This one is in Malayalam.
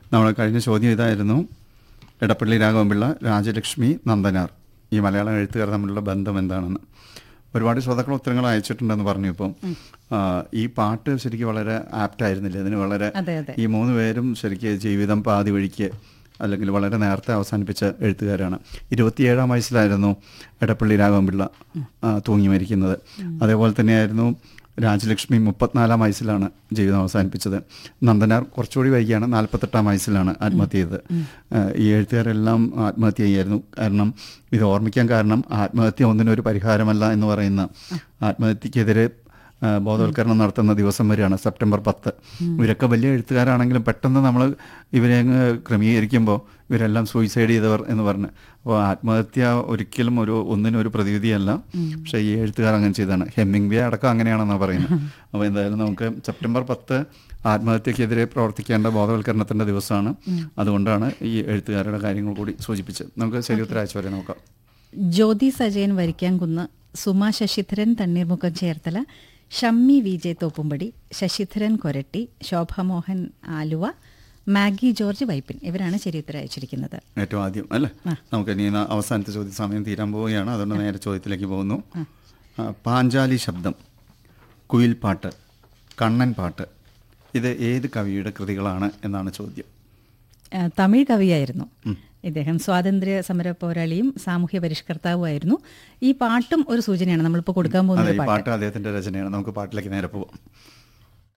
നമ്മൾ കഴിഞ്ഞ ചോദ്യം ഇതായിരുന്നു എടപ്പള്ളി രാഘവൻപിള്ള രാജലക്ഷ്മി നന്ദനാർ ഈ മലയാളം എഴുത്തുകാർ തമ്മിലുള്ള ബന്ധം എന്താണെന്ന് ഒരുപാട് ശ്രോതാക്കൾ ഉത്തരങ്ങൾ അയച്ചിട്ടുണ്ടെന്ന് പറഞ്ഞു ഇപ്പം ആ, ഈ പാട്ട് ശരിക്കും വളരെ ആപ്റ്റ് ആയിരുന്നില്ല ഇതിന് വളരെ അതെ അതെ ഈ മൂന്ന് പേരും ശരിക്കും ജീവിതം പാതി വഴിക്ക് അല്ലെങ്കിൽ വളരെ നേരത്തെ അവസാനിപ്പിച്ച എഴുത്തുകാരാണ് ഇരുപത്തിയേഴാം വയസ്സിലായിരുന്നു എടപ്പള്ളി രാഘവൻപിള്ള ആ, തൂങ്ങി മരിക്കുന്നത് അതേപോലെ തന്നെയായിരുന്നു രാജലക്ഷ്മി മുപ്പത്തിനാലാം വയസ്സിലാണ് ജീവിതം അവസാനിപ്പിച്ചത് നന്ദനാർ കുറച്ചുകൂടി വൈകിയാണ് നാൽപ്പത്തെട്ടാം വയസ്സിലാണ് ആത്മഹത്യ ചെയ്തത് ആ, ഈ എഴുത്തുകാരെല്ലാം ആത്മഹത്യ ചെയ്യായിരുന്നു കാരണം ഇത് ഓർമ്മിക്കാൻ കാരണം ആത്മഹത്യ ഒന്നിനൊരു പരിഹാരമല്ല എന്ന് പറയുന്ന ആത്മഹത്യക്കെതിരെ ആ, ബോധവൽക്കരണം നടത്തുന്ന ദിവസം വരെയാണ് സെപ്റ്റംബർ പത്ത് ഇവരൊക്കെ വലിയ എഴുത്തുകാരാണെങ്കിലും പെട്ടെന്ന് നമ്മൾ ഇവരെ അങ്ങ് ക്രമീകരിക്കുമ്പോൾ ഇവരെല്ലാം സൂയിസൈഡ് ചെയ്തവർ എന്ന് പറഞ്ഞ് അപ്പോൾ ആത്മഹത്യ ഒരിക്കലും ഒരു ഒന്നിനും ഒരു പ്രതിവിധിയല്ല പക്ഷേ ഈ എഴുത്തുകാർ അങ്ങനെ ചെയ്തതാണ് ഹെമ്മിങ് ബേ അടക്കം അങ്ങനെയാണെന്നാണ് പറയുന്നത് അപ്പോൾ എന്തായാലും നമുക്ക് സെപ്റ്റംബർ പത്ത് ആത്മഹത്യക്കെതിരെ പ്രവർത്തിക്കേണ്ട ബോധവൽക്കരണത്തിൻ്റെ ദിവസമാണ് അതുകൊണ്ടാണ് ഈ എഴുത്തുകാരുടെ കാര്യങ്ങൾ കൂടി സൂചിപ്പിച്ചത് നമുക്ക് ശരി ഉത്തരാഴ്ച വരെ നോക്കാം Jyothi Sajayan Varikkamkunnu Suma Sasidharan Thanneermukkam Cherthala Shammi V J Thoppumpady Sasidharan Koratty Shobhamohan Aluva Maggie George Vypin ഇവരാണ് ശരി ഉത്തരം അയച്ചിരിക്കുന്നത് ഏറ്റവും ആദ്യം അല്ലേ നമുക്ക് ഇനി ഇന്ന് അവസാനത്തെ ചോദ്യ സമയം തീരാൻ പോവുകയാണ് അതുകൊണ്ട് നേരെ ചോദ്യത്തിലേക്ക് പോകുന്നു ആ, പാഞ്ചാലി ശബ്ദം കുയിൽ പാട്ട് കണ്ണൻ പാട്ട് ഇത് ഏത് കവിയുടെ കൃതികളാണ് എന്നാണ് ചോദ്യം ആ, തമിഴ് കവിയായിരുന്നു ഇദ്ദേഹം സ്വാതന്ത്ര്യ സമര പോരാളിയും സാമൂഹ്യ പരിഷ്കർത്താവുമായിരുന്നു ഈ പാട്ടും ഒരു സൂചനയാണ് നമ്മളിപ്പോൾ കൊടുക്കാൻ പോകുന്ന അതെ ഒരു ഈ പാട്ട് പാട്ട് അദ്ദേഹത്തിന്റെ രചനയാണ് നമുക്ക് പാട്ടിലേക്ക് നേരെ പോവാം